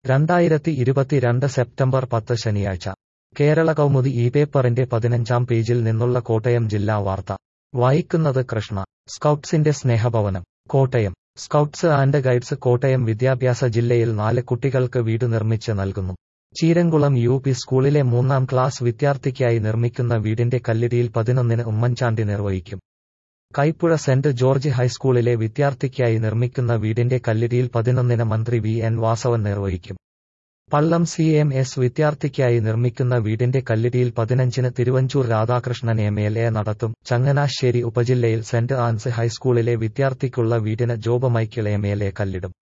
രണ്ടായിരത്തി ഇരുപത്തിരണ്ട് സെപ്റ്റംബർ പത്ത് ശനിയാഴ്ച കേരള കൗമുദി ഈ പേപ്പറിന്റെ പതിനഞ്ചാം പേജിൽ നിന്നുള്ള കോട്ടയം ജില്ലാ വാർത്ത വായിക്കുന്നത് കൃഷ്ണ സ്കൗട്ട്സിന്റെ സ്നേഹഭവനം Kottayam scouts and guides Kottayam വിദ്യാഭ്യാസ ജില്ലയിൽ നാല് കുട്ടികൾക്ക് വീട് നിർമ്മിച്ച് നൽകുന്നു ചീരങ്കുളം യു പി സ്കൂളിലെ മൂന്നാം ക്ലാസ് വിദ്യാർത്ഥിക്കായി നിർമ്മിക്കുന്ന വീടിന്റെ കല്ലിടിയിൽ പതിനൊന്നിന് ഉമ്മൻചാണ്ടി നിർവഹിക്കും കൈപ്പുഴ സെന്റ് ജോർജ് ഹൈസ്കൂളിലെ വിദ്യാർത്ഥിക്കായി നിർമ്മിക്കുന്ന വീടിന്റെ കല്ലിടിയിൽ പതിനൊന്നിന് മന്ത്രി വി എൻ വാസവൻ നിർവഹിക്കും പള്ളം സി എം എസ് വിദ്യാർത്ഥിക്കായി നിർമ്മിക്കുന്ന വീടിന്റെ കല്ലിടിയിൽ പതിനഞ്ചിന് Thiruvanchoor Radhakrishnan M L A നടത്തും ചങ്ങനാശ്ശേരി ഉപജില്ലയിൽ സെന്റ് ആൻസ് ഹൈസ്കൂളിലെ വിദ്യാർത്ഥിക്കുള്ള വീടിന് Job Michael M L A കല്ലിടും